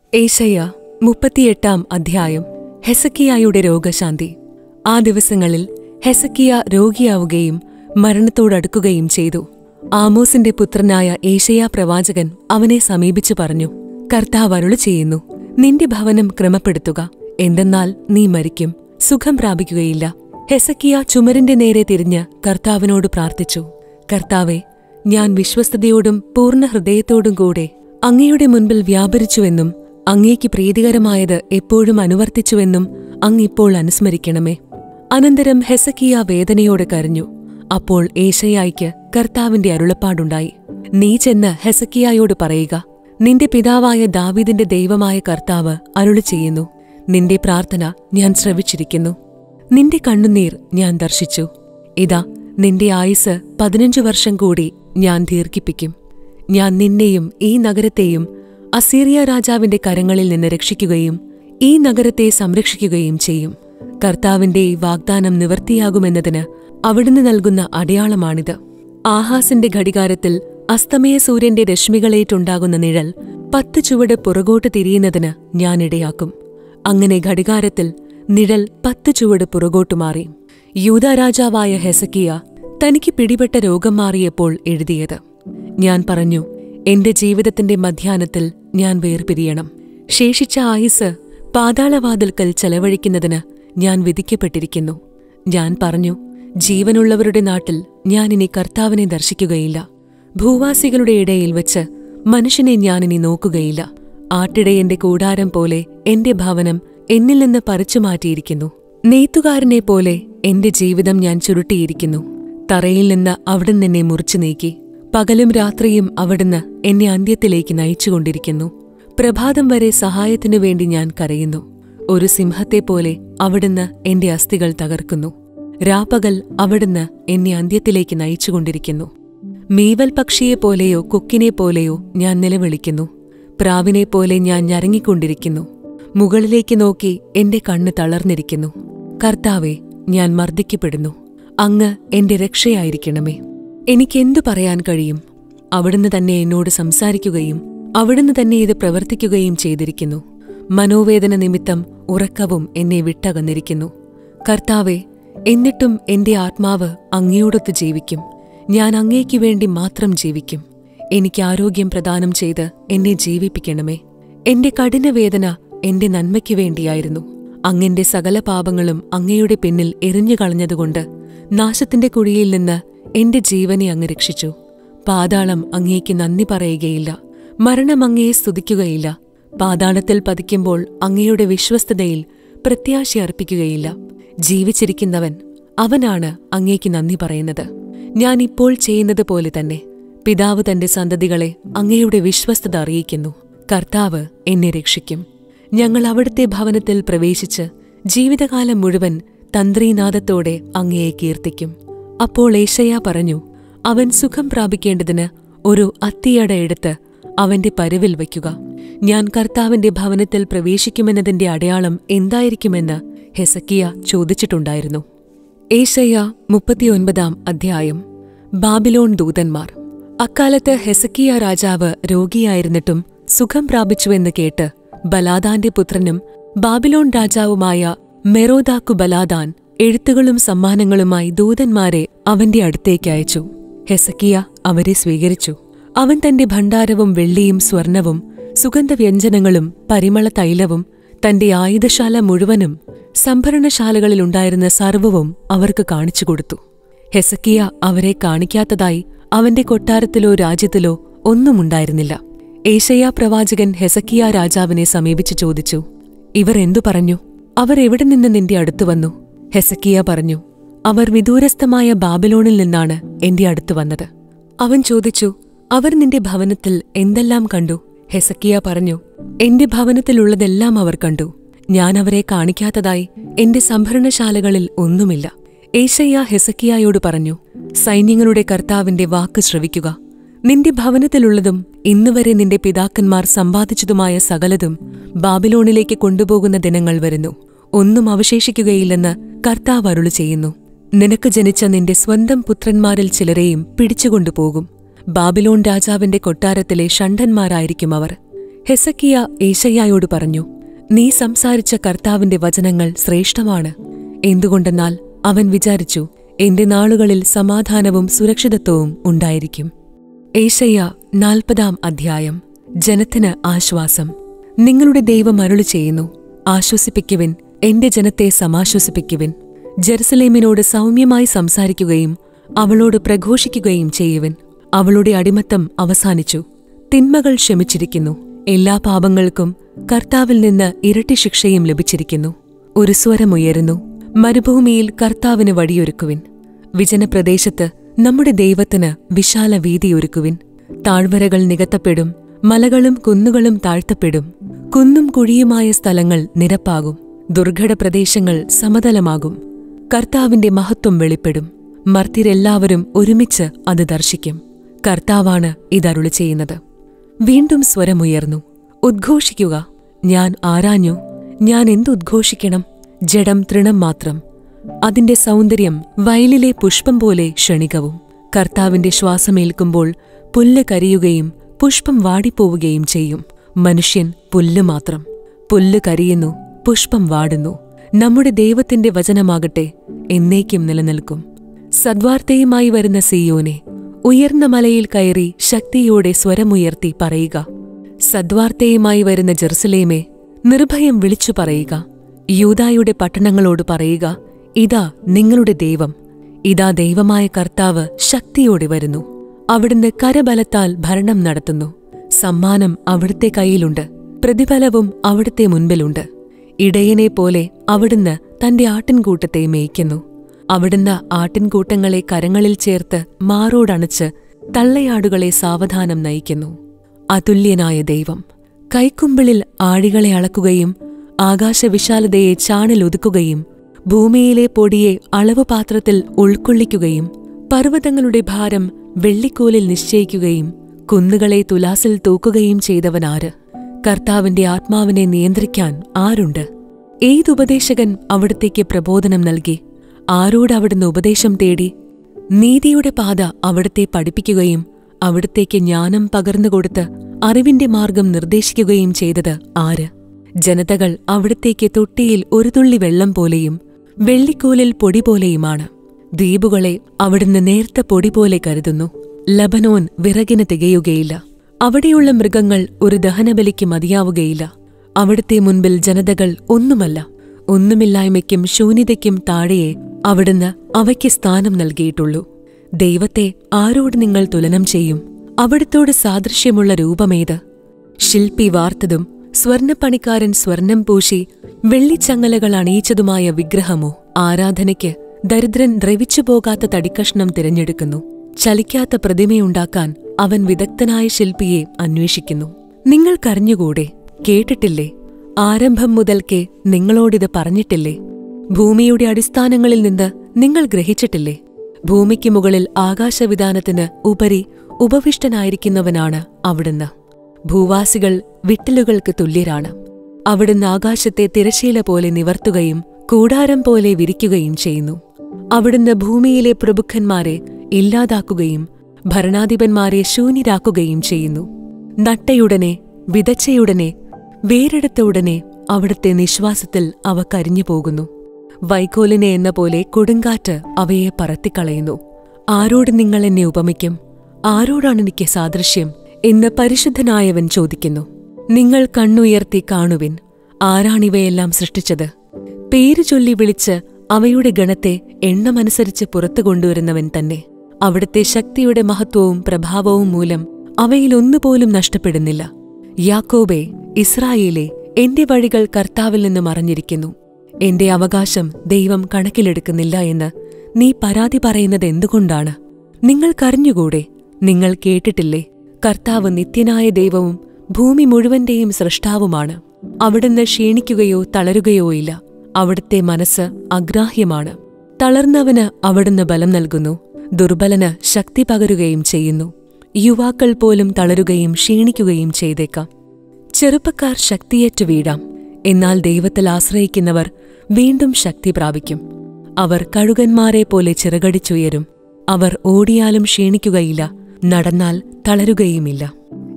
ഏശയ്യ മുപ്പത്തിയെട്ടാം അധ്യായം ഹെസക്കിയായുടെ രോഗശാന്തി ആ ദിവസങ്ങളിൽ ഹെസക്കിയ രോഗിയാവുകയും മരണത്തോടടുക്കുകയും ചെയ്തു ആമോസിന്റെ പുത്രനായ ഏശയ്യ പ്രവാചകൻ അവനെ സമീപിച്ചു പറഞ്ഞു കർത്താവ് അരുളി ചെയ്യുന്നു നിന്റെ ഭവനം ക്രമപ്പെടുത്തുക എന്തെന്നാൽ നീ മരിക്കും സുഖം പ്രാപിക്കുകയില്ല ഹെസക്കിയ ചുമരിന്റെ നേരെ തിരിഞ്ഞ് കർത്താവിനോട് പ്രാർത്ഥിച്ചു കർത്താവെ ഞാൻ വിശ്വസ്തയോടും പൂർണ്ണ ഹൃദയത്തോടും കൂടെ അങ്ങയുടെ മുൻപിൽ വ്യാപരിച്ചുവെന്നും അങ്ങേക്ക് പ്രീതികരമായത് എപ്പോഴും അനുവർത്തിച്ചുവെന്നും അങ്ങിപ്പോൾ അനുസ്മരിക്കണമേ അനന്തരം ഹെസക്കിയ വേദനയോടെ കരഞ്ഞു അപ്പോൾ ഏഷയായിക്ക് കർത്താവിന്റെ അരുളപ്പാടുണ്ടായി നീ ചെന്ന് ഹെസക്കിയായോട് പറയുക നിന്റെ പിതാവായ ദാവീദിന്റെ ദൈവമായ കർത്താവ് അരുളി ചെയ്യുന്നു നിന്റെ പ്രാർത്ഥന ഞാൻ ശ്രവിച്ചിരിക്കുന്നു നിന്റെ കണ്ണുനീർ ഞാൻ ദർശിച്ചു ഇതാ നിന്റെ ആയുസ് പതിനഞ്ചു വർഷം കൂടി ഞാൻ ദീർഘിപ്പിക്കും ഞാൻ നിന്നെയും ഈ നഗരത്തെയും അസീറിയ രാജാവിന്റെ കരങ്ങളിൽ നിന്ന് രക്ഷിക്കുകയും ഈ നഗരത്തെ സംരക്ഷിക്കുകയും ചെയ്യും കർത്താവിന്റെ ഈ വാഗ്ദാനം നിവർത്തിയാകുമെന്നതിന് അവിടുന്ന് നൽകുന്ന അടയാളമാണിത് ആഹാസിന്റെ ഘടികാരത്തിൽ അസ്തമയ സൂര്യന്റെ രശ്മികളേറ്റുണ്ടാകുന്ന നിഴൽ പത്ത് ചുവട് പുറകോട്ട് തിരിയുന്നതിന് ഞാൻ ഇടയാക്കും അങ്ങനെ ഘടികാരത്തിൽ നിഴൽ പത്ത് ചുവട് പുറകോട്ടു മാറി യൂതാരാജാവായ ഹെസക്കിയ തനിക്ക് പിടിപെട്ട രോഗം മാറിയപ്പോൾ എഴുതിയത് ഞാൻ പറഞ്ഞു എന്റെ ജീവിതത്തിന്റെ മധ്യാനത്തിൽ ഞാൻ വേർപിരിയണം ശേഷിച്ച ആയുസ് പാതാളവാതിൽക്കൽ ചെലവഴിക്കുന്നതിന് ഞാൻ വിധിക്കപ്പെട്ടിരിക്കുന്നു ഞാൻ പറഞ്ഞു ജീവനുള്ളവരുടെ നാട്ടിൽ ഞാൻ ഇനി കർത്താവിനെ ദർശിക്കുകയില്ല ഭൂവാസികളുടെ ഇടയിൽ വെച്ച് മനുഷ്യനെ ഞാനിനി നോക്കുകയില്ല ആട്ടിടയന്റെ കൂടാരം പോലെ എന്റെ ഭവനം എന്നിൽ നിന്ന് പറിച്ചു മാറ്റിയിരിക്കുന്നു നെയ്ത്തുകാരനെ പോലെ എന്റെ ജീവിതം ഞാൻ ചുരുട്ടിയിരിക്കുന്നു തറയിൽ നിന്ന് അവിടുന്ന് എന്നെ മുറിച്ചു നീക്കി പകലും രാത്രിയും അവിടുന്ന് എന്നെ അന്ത്യത്തിലേക്ക് നയിച്ചുകൊണ്ടിരിക്കുന്നു പ്രഭാതം വരെ സഹായത്തിനു വേണ്ടി ഞാൻ കരയുന്നു ഒരു സിംഹത്തെപ്പോലെ അവിടുന്ന് എന്റെ അസ്ഥികൾ തകർക്കുന്നു രാപ്പകൽ അവിടുന്ന് എന്നെ അന്ത്യത്തിലേക്ക് നയിച്ചുകൊണ്ടിരിക്കുന്നു മീവൽ പക്ഷിയെപ്പോലെയോ കൊക്കിനെ പോലെയോ ഞാൻ നിലവിളിക്കുന്നു പ്രാവിനെ പോലെ ഞാൻ ഞരങ്ങിക്കൊണ്ടിരിക്കുന്നു മുകളിലേക്ക് നോക്കി എന്റെ കണ്ണ് തളർന്നിരിക്കുന്നു കർത്താവെ ഞാൻ മർദ്ദിക്കപ്പെടുന്നു അങ്ങ് എന്റെ രക്ഷയായിരിക്കണമേ എനിക്കെന്തു പറയാൻ കഴിയും അവിടുന്ന് തന്നെ എന്നോട് സംസാരിക്കുകയും അവിടുന്ന് തന്നെ ഇത് പ്രവർത്തിക്കുകയും ചെയ്തിരിക്കുന്നു മനോവേദന നിമിത്തം ഉറക്കവും എന്നെ വിട്ടകന്നിരിക്കുന്നു കർത്താവെ എന്നിട്ടും എന്റെ ആത്മാവ് അങ്ങയോടൊത്ത് ജീവിക്കും ഞാൻ അങ്ങേക്കു വേണ്ടി മാത്രം ജീവിക്കും എനിക്ക് ആരോഗ്യം പ്രദാനം ചെയ്ത് എന്നെ ജീവിപ്പിക്കണമേ എന്റെ കഠിനവേദന എന്റെ നന്മയ്ക്കു വേണ്ടിയായിരുന്നു അങ്ങെന്റെ സകല പാപങ്ങളും അങ്ങയുടെ പിന്നിൽ എറിഞ്ഞു കളഞ്ഞതുകൊണ്ട് നാശത്തിന്റെ കുഴിയിൽ നിന്ന് എന്റെ ജീവനെ അങ്ങ് രക്ഷിച്ചു പാതാളം അങ്ങേക്ക് നന്ദി പറയുകയില്ല മരണം അങ്ങയെ സ്തുതിക്കുകയില്ല പാതാളത്തിൽ പതിക്കുമ്പോൾ അങ്ങയുടെ വിശ്വസ്തതയിൽ പ്രത്യാശ അർപ്പിക്കുകയില്ല ജീവിച്ചിരിക്കുന്നവൻ അവനാണ് അങ്ങേക്ക് നന്ദി പറയുന്നത് ഞാൻ ഇപ്പോൾ ചെയ്യുന്നത് പോലെ തന്നെ പിതാവ് തന്റെ സന്തതികളെ അങ്ങയുടെ വിശ്വസ്തത അറിയിക്കുന്നു കർത്താവ് എന്നെ രക്ഷിക്കും ഞങ്ങൾ അവിടുത്തെ ഭവനത്തിൽ പ്രവേശിച്ച് ജീവിതകാലം മുഴുവൻ തന്ത്രീനാദത്തോടെ അങ്ങയെ കീർത്തിക്കും അപ്പോൾ ഏഷയ പറഞ്ഞു അവൻ സുഖം പ്രാപിക്കേണ്ടതിന് ഒരു അത്തിയട എടുത്ത് അവന്റെ പരുവിൽ വയ്ക്കുക ഞാൻ കർത്താവിന്റെ ഭവനത്തിൽ പ്രവേശിക്കുമെന്നതിന്റെ അടയാളം എന്തായിരിക്കുമെന്ന് ഹെസക്കിയ ചോദിച്ചിട്ടുണ്ടായിരുന്നു ഏഷയ്യ മുപ്പത്തിയൊൻപതാം അധ്യായം ബാബിലോൺ ദൂതന്മാർ അക്കാലത്ത് ഹെസക്കിയ രാജാവ് രോഗിയായിരുന്നിട്ടും സുഖം പ്രാപിച്ചുവെന്ന് കേട്ട് ബലാദാന്റെ പുത്രനും ബാബിലോൺ രാജാവുമായ മെറോദാക്കു ബലാദാൻ എഴുത്തുകളും സമ്മാനങ്ങളുമായി ദൂതന്മാരെ അവന്റെ അടുത്തേക്ക് അയച്ചു ഹെസക്കിയ അവരെ സ്വീകരിച്ചു അവൻ തന്റെ ഭണ്ഡാരവും വെള്ളിയും സ്വർണവും സുഗന്ധവ്യഞ്ജനങ്ങളും പരിമള തൈലവും തന്റെ ആയുധശാല മുഴുവനും സംഭരണശാലകളിലുണ്ടായിരുന്ന സർവവും അവർക്ക് കാണിച്ചുകൊടുത്തു ഹെസക്കിയ അവരെ കാണിക്കാത്തതായി അവന്റെ കൊട്ടാരത്തിലോ രാജ്യത്തിലോ ഒന്നുമുണ്ടായിരുന്നില്ല ഏഷയ പ്രവാചകൻ ഹെസക്കിയ രാജാവിനെ സമീപിച്ചു ചോദിച്ചു ഇവർ എന്തു പറഞ്ഞു അവർ എവിടെ നിന്ന് നിന്റെ അടുത്തു വന്നു ഹെസക്കിയ പറഞ്ഞു അവർ വിദൂരസ്ഥമായ ബാബിലോണിൽ നിന്നാണ് എന്റെ അടുത്തു വന്നത് അവൻ ചോദിച്ചു അവർ നിന്റെ ഭവനത്തിൽ എന്തെല്ലാം കണ്ടു ഹെസക്കിയ പറഞ്ഞു എന്റെ ഭവനത്തിലുള്ളതെല്ലാം അവർ കണ്ടു ഞാൻ അവരെ കാണിക്കാത്തതായി എന്റെ സംഭരണശാലകളിൽ ഒന്നുമില്ല ഏഷയ്യ ഹെസക്കിയായോട് പറഞ്ഞു സൈന്യങ്ങളുടെ കർത്താവിന്റെ വാക്ക് ശ്രവിക്കുക നിന്റെ ഭവനത്തിലുള്ളതും ഇന്നുവരെ നിന്റെ പിതാക്കന്മാർ സമ്പാദിച്ചതുമായ സകലതും ബാബിലോണിലേക്ക് കൊണ്ടുപോകുന്ന ദിനങ്ങൾ വരുന്നു ഒന്നും അവശേഷിക്കുകയില്ലെന്ന് കർത്താവ് അരുളു ചെയ്യുന്നു നിനക്ക് ജനിച്ച നിന്റെ സ്വന്തം പുത്രന്മാരിൽ ചിലരെയും പിടിച്ചുകൊണ്ടുപോകും ബാബിലോൺ രാജാവിന്റെ കൊട്ടാരത്തിലെ ഷണ്ഡന്മാരായിരിക്കും അവർ ഹെസക്കിയ ഏശയ്യായോട് പറഞ്ഞു നീ സംസാരിച്ച കർത്താവിന്റെ വചനങ്ങൾ ശ്രേഷ്ഠമാണ് എന്തുകൊണ്ടെന്നാൽ അവൻ വിചാരിച്ചു എന്റെ നാളുകളിൽ സമാധാനവും സുരക്ഷിതത്വവും ഉണ്ടായിരിക്കും ഏശയ്യ നാൽപ്പതാം അധ്യായം ജനത്തിന് ആശ്വാസം നിങ്ങളുടെ ദൈവം അരുളി ചെയ്യുന്നു ആശ്വസിപ്പിക്കുവിൻ എന്റെ ജനത്തെ സമാശ്വസിപ്പിക്കുവിൻ ജെറുസലേമിനോട് സൗമ്യമായി സംസാരിക്കുകയും അവളോട് പ്രഘോഷിക്കുകയും ചെയ്യുവിൻ അവളുടെ അടിമത്തം അവസാനിച്ചു തിന്മകൾ ക്ഷമിച്ചിരിക്കുന്നു എല്ലാ പാപങ്ങൾക്കും കർത്താവിൽ നിന്ന് ഇരട്ടി ശിക്ഷയും ലഭിച്ചിരിക്കുന്നു ഒരു സ്വരമുയരുന്നു മരുഭൂമിയിൽ കർത്താവിന് വഴിയൊരുക്കുവിൻ വിജനപ്രദേശത്ത് നമ്മുടെ ദൈവത്തിന് വിശാല വീതിയൊരുക്കുവിൻ താഴ്വരകൾ നികത്തപ്പെടും മലകളും കുന്നുകളും താഴ്ത്തപ്പെടും കുന്നും കുഴിയുമായ സ്ഥലങ്ങൾ നിരപ്പാകും ദുർഘട പ്രദേശങ്ങൾ സമതലമാകും കർത്താവിന്റെ മഹത്വം വെളിപ്പെടും മർത്യരെല്ലാവരും ഒരുമിച്ച് അത് ദർശിക്കും കർത്താവാണ് ഇതരുളി ചെയ്യുന്നത് വീണ്ടും സ്വരമുയർന്നു ഉദ്ഘോഷിക്കുക ഞാൻ ആരാഞ്ഞു ഞാൻ എന്തുദ്ഘോഷിക്കണം ജഡം തൃണം മാത്രം അതിന്റെ സൗന്ദര്യം വയലിലെ പുഷ്പം പോലെ ക്ഷണികവും കർത്താവിന്റെ ശ്വാസമേൽക്കുമ്പോൾ പുല്ല് കരിയുകയും പുഷ്പം വാടിപ്പോവുകയും ചെയ്യും മനുഷ്യൻ പുല്ല് മാത്രം പുല്ല് കരിയുന്നു പുഷ്പം വാടുന്നു നമ്മുടെ ദൈവത്തിന്റെ വചനമാകട്ടെ എന്നേക്കും നിലനിൽക്കും സദ്വാർത്തയുമായി വരുന്ന സിയോനെ ഉയർന്ന മലയിൽ കയറി ശക്തിയോടെ സ്വരമുയർത്തി പറയുക സദ്വാർത്തയുമായി വരുന്ന ജെറുസലേമെ നിർഭയം വിളിച്ചു പറയുക യൂദായുടെ പട്ടണങ്ങളോട് പറയുക ഇതാ നിങ്ങളുടെ ദൈവം ഇതാ ദൈവമായ കർത്താവ് ശക്തിയോടെ വരുന്നു അവിടുന്ന് കരബലത്താൽ ഭരണം നടത്തുന്നു സമ്മാനം അവിടുത്തെ കയ്യിലുണ്ട് പ്രതിഫലവും അവിടുത്തെ മുൻപിലുണ്ട് ഇടയനെ പോലെ അവിടുന്ന് തന്റെ ആട്ടിൻകൂട്ടത്തെ മേയ്ക്കുന്നു അവിടുന്ന് ആട്ടിൻകൂട്ടങ്ങളെ കരങ്ങളിൽ ചേർത്ത് മാറോടണച്ച് തള്ളയാടുകളെ സാവധാനം നയിക്കുന്നു അതുല്യനായ ദൈവം കൈക്കുമ്പിളിൽ ആഴികളെ അളക്കുകയും ആകാശവിശാലതയെ ചാണിലൊതുക്കുകയും ഭൂമിയിലെ പൊടിയെ അളവുപാത്രത്തിൽ ഉൾക്കൊള്ളിക്കുകയും പർവ്വതങ്ങളുടെ ഭാരം വെള്ളിക്കോലിൽ നിശ്ചയിക്കുകയും കുന്നുകളെ തുലാസിൽ തൂക്കുകയും ചെയ്തവനാര് കർത്താവിന്റെ ആത്മാവിനെ നിയന്ത്രിക്കാൻ ആരുണ്ട് ഏതുപദേശകൻ അവിടത്തേക്ക് പ്രബോധനം നൽകി ആരോട് അവിടുന്ന് ഉപദേശം തേടി നീതിയുടെ പാത അവിടത്തെ പഠിപ്പിക്കുകയും അവിടത്തേക്ക് ജ്ഞാനം പകർന്നുകൊടുത്ത് അറിവിന്റെ മാർഗം നിർദ്ദേശിക്കുകയും ചെയ്തത് ആര് ജനതകൾ അവിടത്തേക്ക് തൊട്ടിയിൽ ഒരു തുള്ളി വെള്ളം പോലെയും വെള്ളിക്കോലിൽ പൊടി പോലെയുമാണ് ദ്വീപുകളെ അവിടുന്ന് നേർത്ത പൊടി പോലെ കരുതുന്നു ലബനോൻ വിറകിന് തികയുകയില്ല അവിടെയുള്ള മൃഗങ്ങൾ ഒരു ദഹനബലിക്ക് മതിയാവുകയില്ല അവിടുത്തെ മുൻപിൽ ജനതകൾ ഒന്നുമല്ല ഒന്നുമില്ലായ്മയ്ക്കും ശൂന്യതയ്ക്കും താഴെയെ അവിടുന്ന് അവയ്ക്ക് സ്ഥാനം നൽകിയിട്ടുള്ളൂ ദൈവത്തെ ആരോട് നിങ്ങൾ തുലനം ചെയ്യും അവിടുത്തോട് സാദൃശ്യമുള്ള രൂപമേത് ശില്പി വാർത്തതും സ്വർണ്ണപ്പണിക്കാരൻ സ്വർണം പൂശി വെള്ളിച്ചങ്ങലകൾ അണിയിച്ചതുമായ വിഗ്രഹമോ ആരാധനയ്ക്ക് ദരിദ്രൻ ദ്രവിച്ചു പോകാത്ത തടിക്കഷ്ണം തിരഞ്ഞെടുക്കുന്നു ചലിക്കാത്ത പ്രതിമയുണ്ടാക്കാൻ അവൻ വിദഗ്ധനായ ശില്പിയെ അന്വേഷിക്കുന്നു നിങ്ങൾക്കറിഞ്ഞുകൂടെ കേട്ടിട്ടില്ലേ ആരംഭം മുതൽക്കേ നിങ്ങളോടിത് പറഞ്ഞിട്ടില്ലേ ഭൂമിയുടെ അടിസ്ഥാനങ്ങളിൽ നിന്ന് നിങ്ങൾ ഗ്രഹിച്ചിട്ടില്ലേ ഭൂമിക്ക് മുകളിൽ ആകാശവിധാനത്തിന് ഉപരി ഉപവിഷ്ടനായിരിക്കുന്നവനാണ് അവിടുന്ന് ഭൂവാസികൾ വിട്ടലുകൾക്ക് തുല്യരാണ് അവിടുന്ന് ആകാശത്തെ തിരശീല പോലെ നിവർത്തുകയും കൂടാരം പോലെ വിരിക്കുകയും ചെയ്യുന്നു അവിടുന്ന് ഭൂമിയിലെ പ്രഭുക്കന്മാരെ ഇല്ലാതാക്കുകയും ഭരണാധിപന്മാരെ ശൂന്യരാക്കുകയും ചെയ്യുന്നു നട്ടയുടനെ വിതച്ചയുടനെ വേരെടുത്ത ഉടനെ അവിടുത്തെ നിശ്വാസത്തിൽ അവ കരിഞ്ഞു പോകുന്നു വൈക്കോലിനെ എന്ന പോലെ കൊടുങ്കാറ്റ് അവയെ പറത്തിക്കളയുന്നു ആരോട് നിങ്ങൾ എന്നെ ഉപമിക്കും ആരോടാണ് എനിക്ക് സാദൃശ്യം എന്ന് പരിശുദ്ധനായവൻ ചോദിക്കുന്നു നിങ്ങൾ കണ്ണുയർത്തി കാണുവിൻ ആരാണിവയെല്ലാം സൃഷ്ടിച്ചത് പേരു ചൊല്ലി വിളിച്ച് അവയുടെ ഗണത്തെ എണ്ണമനുസരിച്ച് പുറത്തു കൊണ്ടുവരുന്നവൻ തന്നെ അവിടുത്തെ ശക്തിയുടെ മഹത്വവും പ്രഭാവവും മൂലം അവയിലൊന്നുപോലും നഷ്ടപ്പെടുന്നില്ല യാക്കോബെ ഇസ്രായേലെ എന്റെ വഴികൾ കർത്താവിൽ നിന്ന് മറഞ്ഞിരിക്കുന്നു എന്റെ അവകാശം ദൈവം കണക്കിലെടുക്കുന്നില്ല എന്ന് നീ പരാതി പറയുന്നത് എന്തുകൊണ്ടാണ് നിങ്ങൾക്കറിഞ്ഞുകൂടെ നിങ്ങൾ കേട്ടിട്ടില്ലേ കർത്താവ് നിത്യനായ ദൈവവും ഭൂമി മുഴുവന്റെയും സൃഷ്ടാവുമാണ് അവിടുന്ന് ക്ഷീണിക്കുകയോ തളരുകയോ ഇല്ല അവിടുത്തെ മനസ്സ് അഗ്രാഹ്യമാണ് തളർന്നവന് അവിടുന്ന് ബലം നൽകുന്നു ദുർബലന് ശക്തി പകരുകയും ചെയ്യുന്നു യുവാക്കൾ പോലും തളരുകയും ക്ഷീണിക്കുകയും ചെയ്തേക്കാം ചെറുപ്പക്കാർ ശക്തിയേറ്റു വീഴാം എന്നാൽ ദൈവത്തിൽ ആശ്രയിക്കുന്നവർ വീണ്ടും ശക്തി പ്രാപിക്കും അവർ കഴുകന്മാരെ പോലെ ചിറകടിച്ചുയരും അവർ ഓടിയാലും ക്ഷീണിക്കുകയില്ല നടന്നാൽ തളരുകയുമില്ല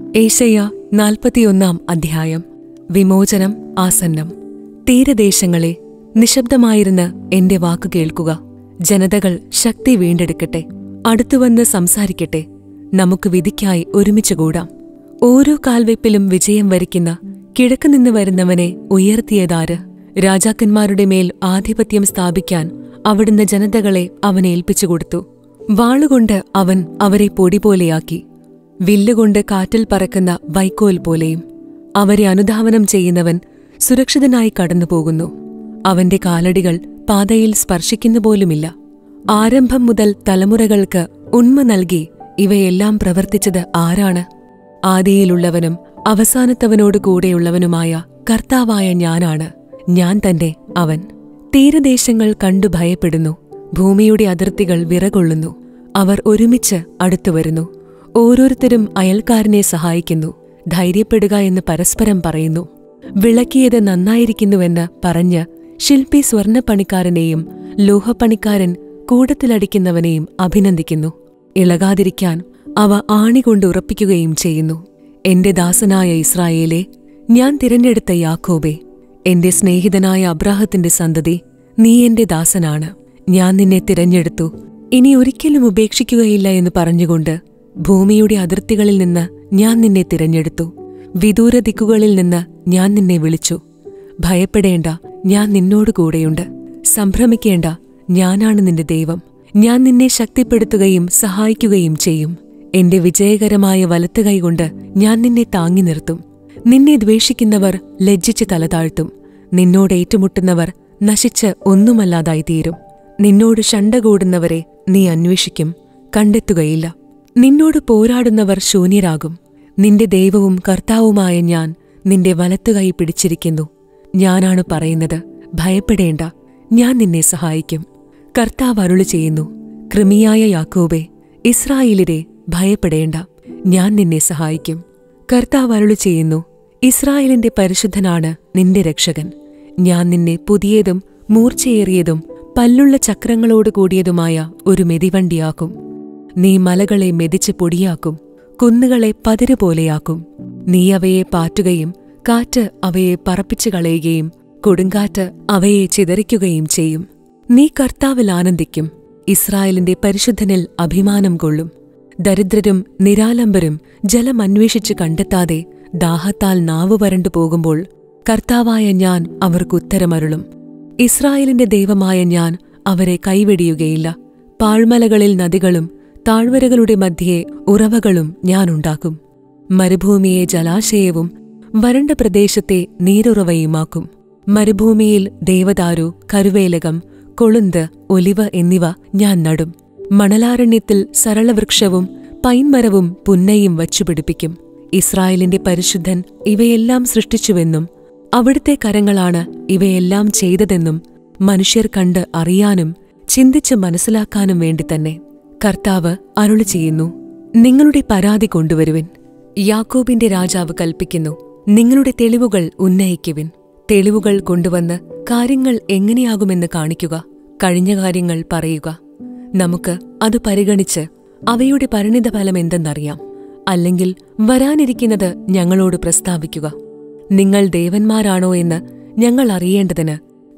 ഏഷയ നാൽപ്പത്തിയൊന്നാം അധ്യായം വിമോചനം ആസന്നം തീരദേശങ്ങളെ നിശബ്ദമായിരുന്ന് എന്റെ വാക്കു കേൾക്കുക ജനതകൾ ശക്തി വീണ്ടെടുക്കട്ടെ അടുത്തുവന്ന് സംസാരിക്കട്ടെ നമുക്ക് വിധിക്കായി ഒരുമിച്ച് കൂടാം ഓരോ കാൽവെപ്പിലും വിജയം വരിക്കുന്ന കിഴക്കുനിന്ന് വരുന്നവനെ ഉയർത്തിയതാര് രാജാക്കന്മാരുടെ മേൽ ആധിപത്യം സ്ഥാപിക്കാൻ അവിടുന്ന് ജനതകളെ അവനെ ഏൽപ്പിച്ചുകൊടുത്തു വാളുകൊണ്ട് അവൻ അവരെ പൊടിപോലെയാക്കി വില്ലുകൊണ്ട് കാറ്റിൽ പറക്കുന്ന വൈക്കോൽ പോലെയും അവരെ അനുധാവനം ചെയ്യുന്നവൻ സുരക്ഷിതനായി കടന്നുപോകുന്നു അവന്റെ കാലടികൾ പാതയിൽ സ്പർശിക്കുന്ന പോലുമില്ല ആരംഭം മുതൽ തലമുറകൾക്ക് ഉണ്മ നൽകി ഇവയെല്ലാം പ്രവർത്തിച്ചത് ആരാണ് ആദിയിലുള്ളവനും അവസാനത്തവനോട് കൂടെയുള്ളവനുമായ കർത്താവായ ഞാനാണ് ഞാൻ തന്നെ അവൻ തീരദേശങ്ങൾ കണ്ടു ഭയപ്പെടുന്നു ഭൂമിയുടെ അതിർത്തികൾ വിറകൊള്ളുന്നു അവർ ഒരുമിച്ച് അടുത്തുവരുന്നു ഓരോരുത്തരും അയൽക്കാരനെ സഹായിക്കുന്നു ധൈര്യപ്പെടുക എന്ന് പരസ്പരം പറയുന്നു വിളക്കിയത് നന്നായിരിക്കുന്നുവെന്ന് പറഞ്ഞ് ശില്പി സ്വർണ്ണപ്പണിക്കാരനെയും ലോഹപ്പണിക്കാരൻ കൂടത്തിലടിക്കുന്നവനെയും അഭിനന്ദിക്കുന്നു ഇളകാതിരിക്കാൻ അവ ആണികൊണ്ട് ഉറപ്പിക്കുകയും ചെയ്യുന്നു എന്റെ ദാസനായ ഇസ്രായേലെ ഞാൻ തിരഞ്ഞെടുത്ത യാക്കോബെ എന്റെ സ്നേഹിതനായ അബ്രാഹത്തിന്റെ സന്തതി നീ എന്റെ ദാസനാണ് ഞാൻ നിന്നെ തിരഞ്ഞെടുത്തു ഇനി ഒരിക്കലും ഉപേക്ഷിക്കുകയില്ല എന്ന് പറഞ്ഞുകൊണ്ട് ഭൂമിയുടെ അതിർത്തികളിൽ നിന്ന് ഞാൻ നിന്നെ തിരഞ്ഞെടുത്തു വിദൂര ദിക്കുകളിൽ നിന്ന് ഞാൻ നിന്നെ വിളിച്ചു ഭയപ്പെടേണ്ട ഞാൻ നിന്നോട് കൂടെയുണ്ട് സംഭ്രമിക്കേണ്ട ഞാനാണ് നിന്റെ ദൈവം ഞാൻ നിന്നെ ശക്തിപ്പെടുത്തുകയും സഹായിക്കുകയും ചെയ്യും എന്റെ വിജയകരമായ വലത്ത് കൈകൊണ്ട് ഞാൻ നിന്നെ താങ്ങി നിർത്തും നിന്നെ ദ്വേഷിക്കുന്നവർ ലജ്ജിച്ച് തലതാഴ്ത്തും നിന്നോട് ഏറ്റുമുട്ടുന്നവർ നശിച്ച് ഒന്നുമല്ലാതായിത്തീരും നിന്നോട് ശണ്ട കൂടുന്നവരെ നീ അന്വേഷിക്കും കണ്ടെത്തുകയില്ല നിന്നോട് പോരാടുന്നവർ ശൂന്യരാകും നിന്റെ ദൈവവും കർത്താവുമായ ഞാൻ നിന്റെ വലത്തുകൈ പിടിച്ചിരിക്കുന്നു ഞാനാണ് പറയുന്നത് ഭയപ്പെടേണ്ട ഞാൻ നിന്നെ സഹായിക്കും കർത്താവ് അരുളി ചെയ്യുന്നു കൃമിയായ യാക്കോബെ ഇസ്രായേലിരെ ഭയപ്പെടേണ്ട ഞാൻ നിന്നെ സഹായിക്കും കർത്താവ് അരുളി ചെയ്യുന്നു ഇസ്രായേലിന്റെ പരിശുദ്ധനാണ് നിന്റെ രക്ഷകൻ ഞാൻ നിന്നെ പുതിയതും മൂർച്ചയേറിയതും പല്ലുള്ള ചക്രങ്ങളോട് കൂടിയതുമായ ഒരു മെതിവണ്ടിയാക്കും നീ മലകളെ മെതിച്ച് പൊടിയാക്കും കുന്നുകളെ പതിരുപോലെയാക്കും നീ അവയെ പാറ്റുകയും കാറ്റ് അവയെ പറപ്പിച്ചു കളയുകയും കൊടുങ്കാറ്റ് അവയെ ചിതറിക്കുകയും ചെയ്യും നീ കർത്താവിൽ ആനന്ദിക്കും ഇസ്രായേലിന്റെ പരിശുദ്ധനിൽ അഭിമാനം കൊള്ളും ദരിദ്രരും നിരാലംബരും ജലമന്വേഷിച്ച് കണ്ടെത്താതെ ദാഹത്താൽ നാവ് വരണ്ടു പോകുമ്പോൾ കർത്താവായ ഞാൻ അവർക്ക് ഉത്തരമരുളും ഇസ്രായേലിന്റെ ദൈവമായ ഞാൻ അവരെ കൈവെടിയുകയില്ല പാഴ്മലകളിൽ നദികളും താഴ്വരകളുടെ മധ്യേ ഉറവകളും ഞാനുണ്ടാക്കും മരുഭൂമിയെ ജലാശയവും വരണ്ട പ്രദേശത്തെ നീരുറവയുമാക്കും മരുഭൂമിയിൽ ദേവദാരു കരുവേലകം കൊളുന്ത് ഒലിവ് എന്നിവ ഞാൻ നടും മണലാരണ്യത്തിൽ സരളവൃക്ഷവും പൈൻമരവും പുന്നയും വച്ചുപിടിപ്പിക്കും ഇസ്രായേലിന്റെ പരിശുദ്ധൻ ഇവയെല്ലാം സൃഷ്ടിച്ചുവെന്നും അവിടുത്തെ കരങ്ങളാണ് ഇവയെല്ലാം ചെയ്തതെന്നും മനുഷ്യർ കണ്ട് അറിയാനും ചിന്തിച്ച് മനസ്സിലാക്കാനും വേണ്ടി തന്നെ കർത്താവ് അരുളി ചെയ്യുന്നു നിങ്ങളുടെ പരാതി കൊണ്ടുവരുവിൻ യാക്കോബിന്റെ രാജാവ് കൽപ്പിക്കുന്നു നിങ്ങളുടെ തെളിവുകൾ ഉന്നയിക്കുവിൻ തെളിവുകൾ കൊണ്ടുവന്ന് കാര്യങ്ങൾ എങ്ങനെയാകുമെന്ന് കാണിക്കുക കഴിഞ്ഞ കാര്യങ്ങൾ പറയുക നമുക്ക് അത് പരിഗണിച്ച് അവയുടെ പരിണിതഫലം എന്തെന്നറിയാം അല്ലെങ്കിൽ വരാനിരിക്കുന്നത് ഞങ്ങളോട് പ്രസ്താവിക്കുക നിങ്ങൾ ദേവന്മാരാണോ എന്ന് ഞങ്ങൾ അറിയേണ്ടതിന്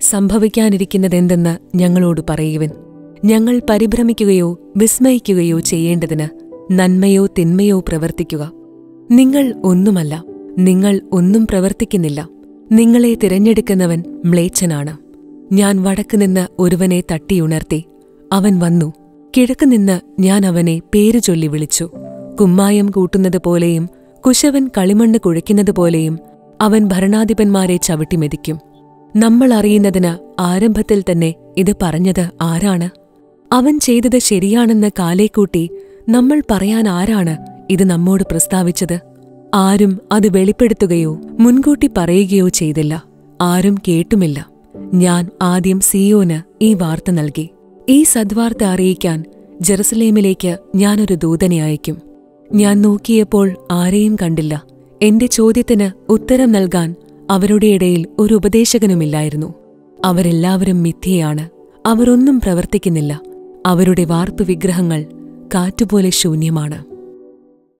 സംഭവിക്കാനിരിക്കുന്നതെന്തെന്ന് ഞങ്ങളോട് പറയുവിൻ ഞങ്ങൾ പരിഭ്രമിക്കുകയോ വിസ്മയിക്കുകയോ ചെയ്യേണ്ടതിന് നന്മയോ തിന്മയോ പ്രവർത്തിക്കുക നിങ്ങൾ ഒന്നുമല്ല നിങ്ങൾ ഒന്നും പ്രവർത്തിക്കുന്നില്ല നിങ്ങളെ തിരഞ്ഞെടുക്കുന്നവൻ മ്ലേച്ഛനാണ് ഞാൻ വടക്കുനിന്ന് ഒരുവനെ തട്ടിയുണർത്തി അവൻ വന്നു കിഴക്കുനിന്ന് ഞാൻ അവനെ പേരു ചൊല്ലി വിളിച്ചു കുമ്മായം കൂട്ടുന്നത് പോലെയും കുശവൻ കളിമണ്ണ് കുഴയ്ക്കുന്നത് പോലെയും അവൻ ഭരണാധിപന്മാരെ ചവിട്ടിമെതിക്കും നമ്മൾ അറിയുന്നതിന് ആരംഭത്തിൽ തന്നെ ഇത് പറഞ്ഞത് ആരാണ് അവൻ ചെയ്തത് ശരിയാണെന്ന് കാലേക്കൂട്ടി നമ്മൾ പറയാൻ ആരാണ് ഇത് നമ്മോട് പ്രസ്താവിച്ചത് ആരും അത് വെളിപ്പെടുത്തുകയോ മുൻകൂട്ടി പറയുകയോ ചെയ്തില്ല ആരും കേട്ടുമില്ല ഞാൻ ആദ്യം സിയോന് ഈ വാർത്ത നൽകി ഈ സദ്വാർത്ത അറിയിക്കാൻ ജെറുസലേമിലേക്ക് ഞാനൊരു ദൂതനെ അയക്കും ഞാൻ നോക്കിയപ്പോൾ ആരെയും കണ്ടില്ല എന്റെ ചോദ്യത്തിന് ഉത്തരം നൽകാൻ അവരുടെ ഇടയിൽ ഒരു ഉപദേശകനുമില്ലായിരുന്നു അവരെല്ലാവരും മിഥ്യയാണ് അവരൊന്നും പ്രവർത്തിക്കുന്നില്ല അവരുടെ വാർപ്പ് വിഗ്രഹങ്ങൾ കാറ്റുപോലെ ശൂന്യമാണ്